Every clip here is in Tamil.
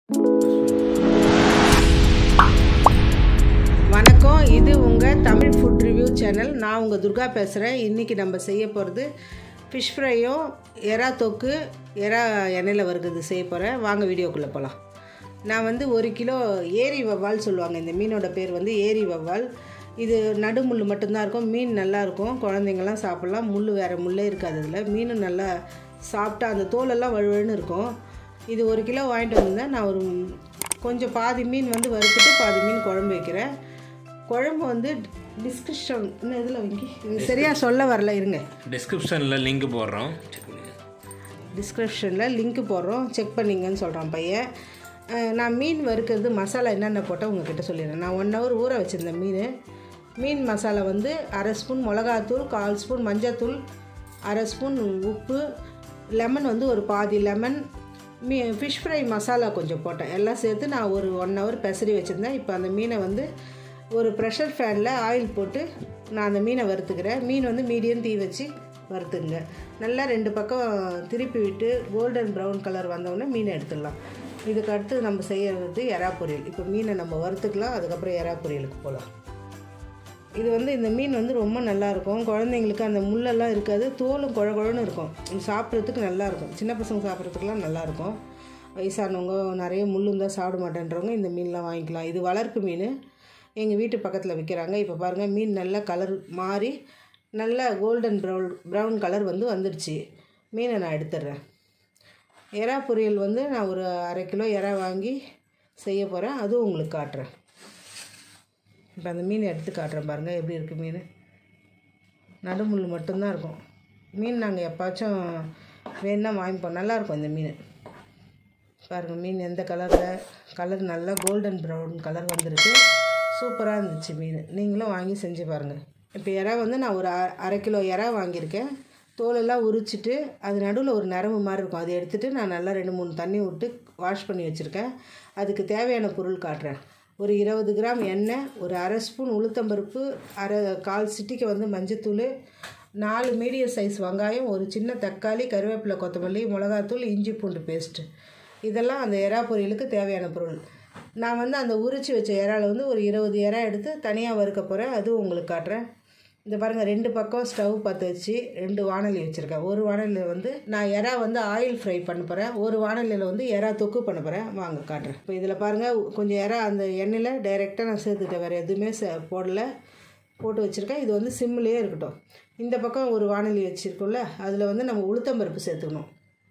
வணக்கம் இது உங்கள் தமிழ் ஃபுட் ரிவ்யூ சேனல் நான் உங்கள் துர்கா பேசுகிறேன் இன்றைக்கி நம்ம செய்ய போகிறது ஃபிஷ் ஃப்ரையும் எறா தொக்கு எறா எண்ணெயில் வறுக்கிறது செய்ய போகிறேன் வாங்க வீடியோக்குள்ளே போகலாம் நான் வந்து ஒரு கிலோ ஏரி வவ்வால் சொல்லுவாங்க இந்த மீனோட பேர் வந்து ஏரி வவ்வால் இது நடுமுள் மட்டும்தான் இருக்கும் மீன் நல்லா இருக்கும் குழந்தைங்கள்லாம் சாப்பிட்லாம் முள் வேறு முள்ளே இருக்காது இதில் மீனும் நல்லா சாப்பிட்டா அந்த தோலெல்லாம் வழுவழுன்னு இருக்கும் இது ஒரு கிலோ வாங்கிட்டு வந்திருந்தேன் நான் ஒரு கொஞ்சம் பாதி மீன் வந்து வறுத்துட்டு பாதி மீன் குழம்பு வைக்கிறேன் குழம்பு வந்து டிஸ்கிரிப்ஷன் இன்னும் இதில் வைங்கி இது சரியாக சொல்ல வரல இருங்க டிஸ்கிரிப்ஷனில் லிங்க் போடுறோம் டிஸ்கிரிப்ஷனில் லிங்க் போடுறோம் செக் பண்ணிங்கன்னு சொல்கிறான் பையன் அஹ் நான் மீன் வறுக்கிறது மசாலா என்னென்ன போட்டால் உங்ககிட்ட சொல்லிடுறேன் நான் ஒன் ஹவர் ஊற வச்சுருந்தேன் மீன் மீன் மசாலா வந்து அரை ஸ்பூன் மிளகாத்தூள் கால் ஸ்பூன் மஞ்சத்தூள் அரை ஸ்பூன் உப்பு லெமன் வந்து ஒரு பாதி லெமன் மீ ஃபிஷ் ஃப்ரை மசாலா கொஞ்சம் போட்டேன் எல்லாம் சேர்த்து நான் ஒரு ஒன் ஹவர் பெசரி வச்சுருந்தேன் இப்போ அந்த மீனை வந்து ஒரு ப்ரெஷர் ஃபேனில் ஆயில் போட்டு நான் அந்த மீனை வறுத்துக்கிறேன் மீன் வந்து மீடியம் தீ வச்சு வறுத்துங்க நல்லா ரெண்டு பக்கம் திருப்பி விட்டு கோல்டன் ப்ரௌன் கலர் வந்தோடனே மீனை எடுத்துடலாம் இதுக்கு அடுத்து நம்ம செய்யறது எறா பொரியல் இப்போ மீனை நம்ம வறுத்துக்கலாம் அதுக்கப்புறம் எறா பொரியலுக்கு போகலாம் இது வந்து இந்த மீன் வந்து ரொம்ப நல்லாயிருக்கும் குழந்தைங்களுக்கு அந்த முள்ளெல்லாம் இருக்காது தோலும் குழ குழன்னு இருக்கும் இது சாப்பிட்றதுக்கு நல்லாயிருக்கும் சின்ன பசங்க சாப்பிட்றதுக்குலாம் நல்லாயிருக்கும் வயசானவங்க நிறைய முள் இருந்தால் சாப்பிட மாட்டேன்றவங்க இந்த மீன்லாம் வாங்கிக்கலாம் இது வளர்ப்பு மீன் எங்கள் வீட்டு பக்கத்தில் விற்கிறாங்க இப்போ பாருங்கள் மீன் நல்லா கலர் மாறி நல்லா கோல்டன் ப்ரௌன் ப்ரௌன் கலர் வந்து வந்துடுச்சு மீனை நான் எடுத்துடுறேன் எறா பொரியல் வந்து நான் ஒரு அரை கிலோ எறா வாங்கி செய்ய போகிறேன் அதுவும் உங்களுக்கு காட்டுறேன் இப்போ அந்த மீன் எடுத்து காட்டுறேன் பாருங்கள் எப்படி இருக்குது மீன் நடுமுள் மட்டும்தான் இருக்கும் மீன் நாங்கள் எப்பாச்சும் வேணுன்னா வாங்கிப்போம் நல்லாயிருக்கும் இந்த மீன் பாருங்கள் மீன் எந்த கலரில் கலர் நல்லா கோல்டன் ப்ரௌன் கலர் வந்திருக்கு சூப்பராக இருந்துச்சு மீன் நீங்களும் வாங்கி செஞ்சு பாருங்கள் இப்போ இறா வந்து நான் ஒரு அ- அரை கிலோ இறா வாங்கியிருக்கேன் தோலெல்லாம் உரிச்சிட்டு அது நடுவில் ஒரு நரம்பு மாதிரி இருக்கும் அதை எடுத்துகிட்டு நான் நல்லா ரெண்டு மூணு தண்ணி விட்டு வாஷ் பண்ணி வச்சுருக்கேன் அதுக்கு தேவையான பொருள் காட்டுறேன் ஒரு இருபது கிராம் எண்ணெய் ஒரு அரை ஸ்பூன் உளுத்தம்பருப்பு அரை கால் சிட்டிக்கு வந்து மஞ்சத்தூள் நாலு மீடியம் சைஸ் வெங்காயம் ஒரு சின்ன தக்காளி கருவேப்பிலை கொத்தமல்லி மிளகாத்தூள் இஞ்சி பூண்டு பேஸ்ட்டு இதெல்லாம் அந்த எறா பொரியலுக்கு தேவையான பொருள் நான் வந்து அந்த உரிச்சு வச்ச இறால வந்து ஒரு இருபது இறா எடுத்து தனியாக வறுக்க போகிறேன் அதுவும் உங்களுக்கு காட்டுறேன் இந்த பாருங்கள் ரெண்டு பக்கம் ஸ்டவ் பற்ற வச்சு ரெண்டு வானொலி வச்சுருக்கேன் ஒரு வானொலியில் வந்து நான் எறா வந்து ஆயில் ஃப்ரை பண்ண போகிறேன் ஒரு வானொலியில் வந்து எறா தொக்கு பண்ண போகிறேன் வாங்க காட்டுறேன் இப்போ இதில் பாருங்கள் கொஞ்சம் எறா அந்த எண்ணெயில் டைரெக்டாக நான் சேர்த்துக்கிட்டேன் வேறு எதுவுமே சே போடல போட்டு வச்சுருக்கேன் இது வந்து சிம்லேயே இருக்கட்டும் இந்த பக்கம் ஒரு வானொலி வச்சுருக்கோம்ல அதில் வந்து நம்ம உளுத்தம்பருப்பு சேர்த்துக்கணும்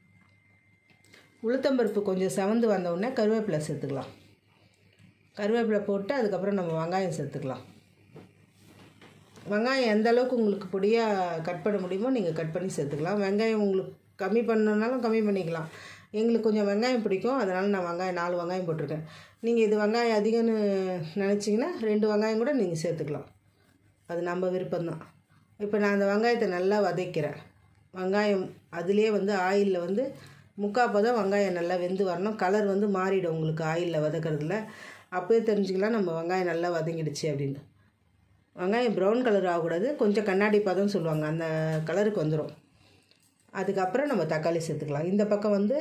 உளுத்தம்பருப்பு கொஞ்சம் செவந்து வந்த உடனே கருவேப்பிலை சேர்த்துக்கலாம் கருவேப்பிலை போட்டு அதுக்கப்புறம் நம்ம வெங்காயம் சேர்த்துக்கலாம் வெங்காயம் எந்த அளவுக்கு உங்களுக்கு பொடியாக கட் பண்ண முடியுமோ நீங்கள் கட் பண்ணி சேர்த்துக்கலாம் வெங்காயம் உங்களுக்கு கம்மி பண்ணனாலும் கம்மி பண்ணிக்கலாம் எங்களுக்கு கொஞ்சம் வெங்காயம் பிடிக்கும் அதனால் நான் வெங்காயம் நாலு வெங்காயம் போட்டிருக்கேன் நீங்கள் இது வெங்காயம் அதிகம்னு நினச்சிங்கன்னா ரெண்டு வெங்காயம் கூட நீங்கள் சேர்த்துக்கலாம் அது நம்ம விருப்பம்தான் இப்போ நான் அந்த வெங்காயத்தை நல்லா வதக்கிறேன் வெங்காயம் அதுலேயே வந்து ஆயிலில் வந்து முக்கால் பதம் வெங்காயம் நல்லா வெந்து வரணும் கலர் வந்து மாறிடும் உங்களுக்கு ஆயிலில் வதக்கிறதுல அப்போயே தெரிஞ்சுக்கலாம் நம்ம வெங்காயம் நல்லா வதங்கிடுச்சு அப்படின்னு வெங்காயம் ப்ரௌன் கலர் ஆகக்கூடாது கொஞ்சம் கண்ணாடி பதம் சொல்லுவாங்க அந்த கலருக்கு வந்துடும் அதுக்கப்புறம் நம்ம தக்காளி சேர்த்துக்கலாம் இந்த பக்கம் வந்து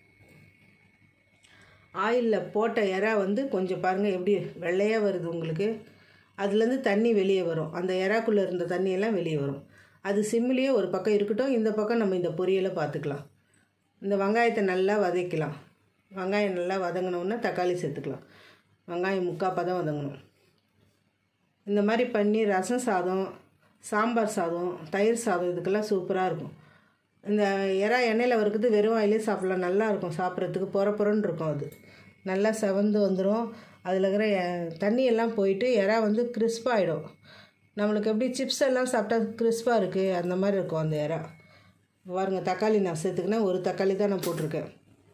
ஆயிலில் போட்ட எறா வந்து கொஞ்சம் பாருங்கள் எப்படி வெள்ளையாக வருது உங்களுக்கு அதுலேருந்து தண்ணி வெளியே வரும் அந்த எறாக்குள்ளே இருந்த தண்ணியெல்லாம் வெளியே வரும் அது சிம்மிலேயே ஒரு பக்கம் இருக்கட்டும் இந்த பக்கம் நம்ம இந்த பொரியலை பார்த்துக்கலாம் இந்த வெங்காயத்தை நல்லா வதக்கலாம் வெங்காயம் நல்லா வதங்கினோன்னா தக்காளி சேர்த்துக்கலாம் வெங்காயம் முக்கால் பதம் வதங்கணும் இந்த மாதிரி பண்ணி ரசம் சாதம் சாம்பார் சாதம் தயிர் சாதம் இதுக்கெல்லாம் சூப்பராக இருக்கும் இந்த எறா எண்ணெயில் வறுக்கிறது வெறும் வாயிலே சாப்பிட்லாம் நல்லா இருக்கும் சாப்பிட்றதுக்கு பொற பொறன்னு இருக்கும் அது நல்லா செவந்து வந்துடும் அதில் இருக்கிற எ- தண்ணி எல்லாம் போயிட்டு எறா வந்து கிறிஸ்பாகிடும் நம்மளுக்கு எப்படி சிப்ஸ் எல்லாம் சாப்பிட்டா கிறிஸ்பாக இருக்குது அந்த மாதிரி இருக்கும் அந்த எறா பாருங்க தக்காளி நான் சேர்த்துக்கினேன் ஒரு தக்காளி தான் நான் போட்டிருக்கேன்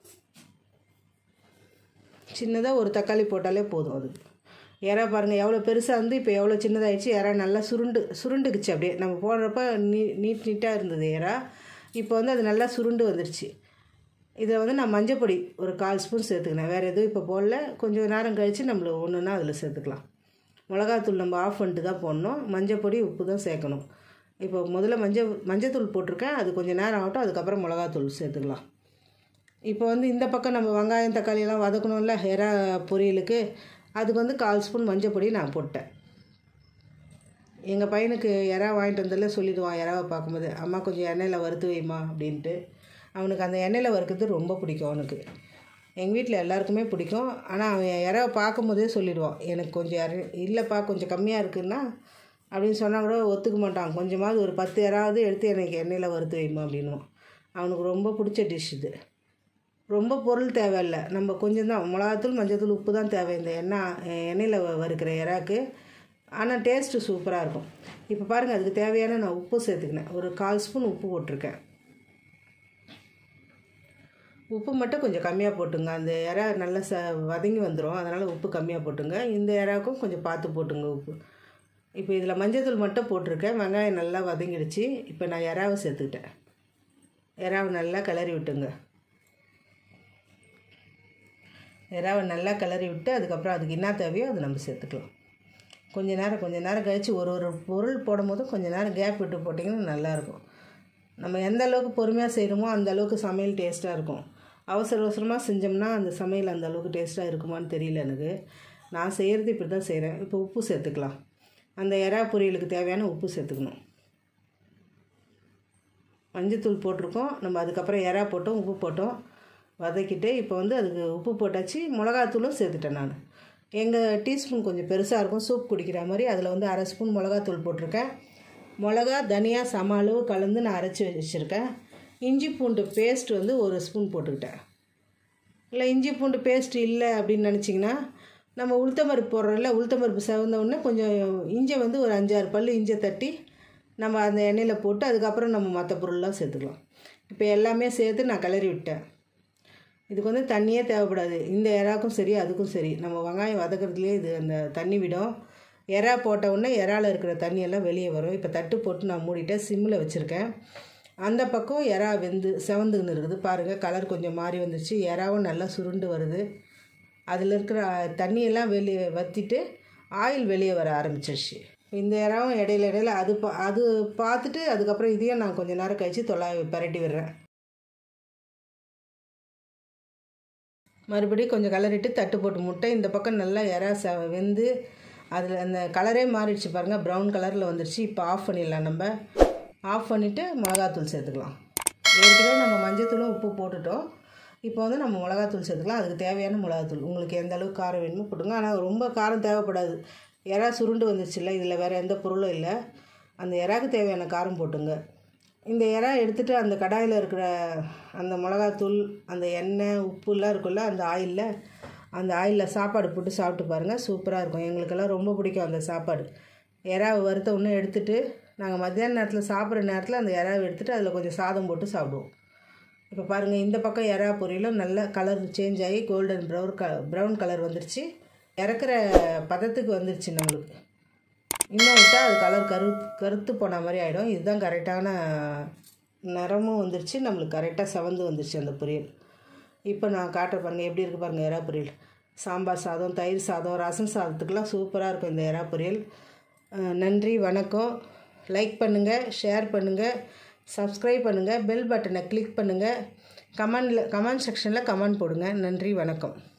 சின்னதாக ஒரு தக்காளி போட்டாலே போதும் அது இறா பாருங்கள் எவ்வளோ பெருசாக இருந்து இப்போ எவ்வளோ சின்னதாகிடுச்சு இறா நல்லா சுருண்டு சுருண்டுக்குச்சு அப்படியே நம்ம போடுறப்ப நீ நீட் நீட்டாக இருந்தது இறா இப்போ வந்து அது நல்லா சுருண்டு வந்துடுச்சு இதை வந்து நான் மஞ்சப்பொடி ஒரு கால் ஸ்பூன் சேர்த்துக்கினேன் வேறு எதுவும் இப்போ போடல கொஞ்சம் நேரம் கழித்து நம்மள ஒன்றுனா அதில் சேர்த்துக்கலாம் மிளகாத்தூள் நம்ம ஆஃப் பண்ணிட்டு தான் போடணும் மஞ்சப்பொடி உப்பு தான் சேர்க்கணும் இப்போ முதல்ல மஞ்சள் மஞ்சத்தூள் போட்டிருக்கேன் அது கொஞ்சம் நேரம் ஆகட்டும் அதுக்கப்புறம் மிளகாத்தூள் சேர்த்துக்கலாம் இப்போ வந்து இந்த பக்கம் நம்ம வெங்காயம் தக்காளி எல்லாம் வதக்கணும்ல எறா பொரியலுக்கு அதுக்கு வந்து கால் ஸ்பூன் மஞ்சள் பொடி நான் போட்டேன் எங்கள் பையனுக்கு எறா வாங்கிட்டு வந்ததில் சொல்லிடுவான் எறாவை பார்க்கும்போது அம்மா கொஞ்சம் எண்ணெயில் வறுத்து வைமா அப்படின்ட்டு அவனுக்கு அந்த எண்ணெயில் வறுக்கிறது ரொம்ப பிடிக்கும் அவனுக்கு எங்கள் வீட்டில் எல்லாருக்குமே பிடிக்கும் ஆனால் அவன் எறாவை பார்க்கும்போதே சொல்லிடுவான் எனக்கு கொஞ்சம் இற இல்லைப்பா கொஞ்சம் கம்மியாக இருக்குன்னா அப்படின்னு சொன்னால் கூட ஒத்துக்க மாட்டான் கொஞ்சமாவது ஒரு பத்து யாராவது எடுத்து எனக்கு எண்ணெயில் வறுத்து வைமா அப்படின்னுவான் அவனுக்கு ரொம்ப பிடிச்ச டிஷ் இது ரொம்ப பொருள் தேவையில்லை நம்ம கொஞ்சம் தான் மிளகாத்தூள் மஞ்சத்தூள் உப்பு தான் தேவை இந்த எண்ணெய் எண்ணெயில் வ- வறுக்கிற இறாக்கு ஆனால் டேஸ்ட்டு சூப்பராக இருக்கும் இப்போ பாருங்கள் அதுக்கு தேவையான நான் உப்பு சேர்த்துக்கினேன் ஒரு கால் ஸ்பூன் உப்பு போட்டிருக்கேன் உப்பு மட்டும் கொஞ்சம் கம்மியாக போட்டுங்க அந்த இறா நல்லா ச வதங்கி வந்துடும் அதனால் உப்பு கம்மியாக போட்டுங்க இந்த இறாக்கும் கொஞ்சம் பார்த்து போட்டுங்க உப்பு இப்போ இதில் மஞ்சத்தூள் மட்டும் போட்டிருக்கேன் வெங்காயம் நல்லா வதங்கிடுச்சு இப்போ நான் இறாவை சேர்த்துக்கிட்டேன் இறாவை நல்லா கிளறி விட்டுங்க இறாவை நல்லா கிளறி விட்டு அதுக்கப்புறம் அதுக்கு என்ன தேவையோ அதை நம்ம சேர்த்துக்கலாம் கொஞ்ச நேரம் கொஞ்ச நேரம் கழித்து ஒரு ஒரு பொருள் போடும்போதும் கொஞ்ச நேரம் கேப் விட்டு போட்டிங்கன்னா நல்லாயிருக்கும் நம்ம எந்த அளவுக்கு பொறுமையாக செய்கிறோமோ அந்த அளவுக்கு சமையல் டேஸ்ட்டாக இருக்கும் அவசர அவசரமாக செஞ்சோம்னா அந்த சமையல் அந்த அளவுக்கு டேஸ்ட்டாக இருக்குமான்னு தெரியல எனக்கு நான் செய்கிறது இப்படி தான் செய்கிறேன் இப்போ உப்பு சேர்த்துக்கலாம் அந்த எறா பொரியலுக்கு தேவையான உப்பு சேர்த்துக்கணும் மஞ்சத்தூள் போட்டிருக்கோம் நம்ம அதுக்கப்புறம் எறா போட்டோம் உப்பு போட்டோம் வதக்கிட்டு இப்போ வந்து அதுக்கு உப்பு போட்டாச்சு மிளகாத்தூளும் சேர்த்துட்டேன் நான் எங்கள் டீஸ்பூன் கொஞ்சம் பெருசாக இருக்கும் சூப் குடிக்கிற மாதிரி அதில் வந்து அரை ஸ்பூன் மிளகாத்தூள் போட்டிருக்கேன் மிளகா தனியா சம அளவு கலந்து நான் அரைச்சி வச்சுருக்கேன் இஞ்சி பூண்டு பேஸ்ட் வந்து ஒரு ஸ்பூன் போட்டுக்கிட்டேன் இல்லை இஞ்சி பூண்டு பேஸ்ட் இல்லை அப்படின்னு நினச்சிங்கன்னா நம்ம உளுத்தம்பருப்பு போடுறோம்ல உளுத்தம்பருப்பு செவந்த உடனே கொஞ்சம் இஞ்சை வந்து ஒரு அஞ்சாறு பல் இஞ்சை தட்டி நம்ம அந்த எண்ணெயில் போட்டு அதுக்கப்புறம் நம்ம மற்ற பொருள்லாம் சேர்த்துக்கலாம் இப்போ எல்லாமே சேர்த்து நான் கிளறி விட்டேன் இதுக்கு வந்து தண்ணியே தேவைப்படாது இந்த எறாக்கும் சரி அதுக்கும் சரி நம்ம வெங்காயம் வதக்கிறதுலேயே இது அந்த தண்ணி விடும் எறா போட்ட உடனே எறால இருக்கிற தண்ணியெல்லாம் வெளியே வரும் இப்போ தட்டு போட்டு நான் மூடிட்டேன் சிம்மில் வச்சுருக்கேன் அந்த பக்கம் எறா வெந்து செவந்துன்னு இருக்குது பாருங்கள் கலர் கொஞ்சம் மாறி வந்துருச்சு எறாவும் நல்லா சுருண்டு வருது அதில் இருக்கிற தண்ணியெல்லாம் வெளியே வற்றிட்டு ஆயில் வெளியே வர ஆரம்பிச்சிருச்சு இந்த இறாவும் இடையில இடையில அது பா அது பார்த்துட்டு அதுக்கப்புறம் இதையும் நான் கொஞ்சம் நேரம் கழித்து தொலை பரட்டி விடுறேன் மறுபடியும் கொஞ்சம் கலரிட்டு தட்டு போட்டு முட்டை இந்த பக்கம் நல்லா இறா ச வெந்து அதில் அந்த கலரே மாறிடுச்சு பாருங்கள் ப்ரௌன் கலரில் வந்துடுச்சு இப்போ ஆஃப் பண்ணிடலாம் நம்ம ஆஃப் பண்ணிவிட்டு மிளகாத்தூள் சேர்த்துக்கலாம் ஏற்கனவே நம்ம மஞ்சத்தூளும் உப்பு போட்டுட்டோம் இப்போ வந்து நம்ம மிளகாத்தூள் சேர்த்துக்கலாம் அதுக்கு தேவையான மிளகாத்தூள் உங்களுக்கு எந்த அளவுக்கு காரம் வேணுமோ போட்டுங்க ஆனால் ரொம்ப காரம் தேவைப்படாது இறா சுருண்டு வந்துருச்சுல்ல இதில் வேறு எந்த பொருளும் இல்லை அந்த இறாக்கு தேவையான காரம் போட்டுங்க இந்த இறா எடுத்துகிட்டு அந்த கடாயில் இருக்கிற அந்த மிளகாத்தூள் அந்த எண்ணெய் உப்புலாம் இருக்குல்ல அந்த ஆயிலில் அந்த ஆயிலில் சாப்பாடு போட்டு சாப்பிட்டு பாருங்கள் சூப்பராக இருக்கும் எங்களுக்கெல்லாம் ரொம்ப பிடிக்கும் அந்த சாப்பாடு இறாவை வறுத்த உடனே எடுத்துகிட்டு நாங்கள் மத்தியான நேரத்தில் சாப்பிட்ற நேரத்தில் அந்த இறாவை எடுத்துகிட்டு அதில் கொஞ்சம் சாதம் போட்டு சாப்பிடுவோம் இப்போ பாருங்கள் இந்த பக்கம் எறா பொரியலும் நல்ல கலர் சேஞ்ச் ஆகி கோல்டன் ப்ரௌன் க ப்ரௌன் கலர் வந்துருச்சு இறக்குற பதத்துக்கு வந்துருச்சு நம்மளுக்கு இன்னும் விட்டால் அது கலர் கரு கருத்து போன மாதிரி ஆகிடும் இதுதான் கரெக்டான நிறமும் வந்துருச்சு நம்மளுக்கு கரெக்டாக செவந்து வந்துருச்சு அந்த பொரியல் இப்போ நான் காட்டுற பாருங்கள் எப்படி இருக்குது பாருங்கள் எறா பொரியல் சாம்பார் சாதம் தயிர் சாதம் ரசம் சாதத்துக்கெலாம் சூப்பராக இருக்கும் இந்த எறா பொரியல் அஹ் நன்றி வணக்கம் லைக் பண்ணுங்கள் ஷேர் பண்ணுங்கள் சப்ஸ்கிரைப் பண்ணுங்கள் பெல் பட்டனை கிளிக் பண்ணுங்கள் கமெண்டில் கமெண்ட் செக்ஷனில் கமெண்ட் போடுங்க நன்றி வணக்கம்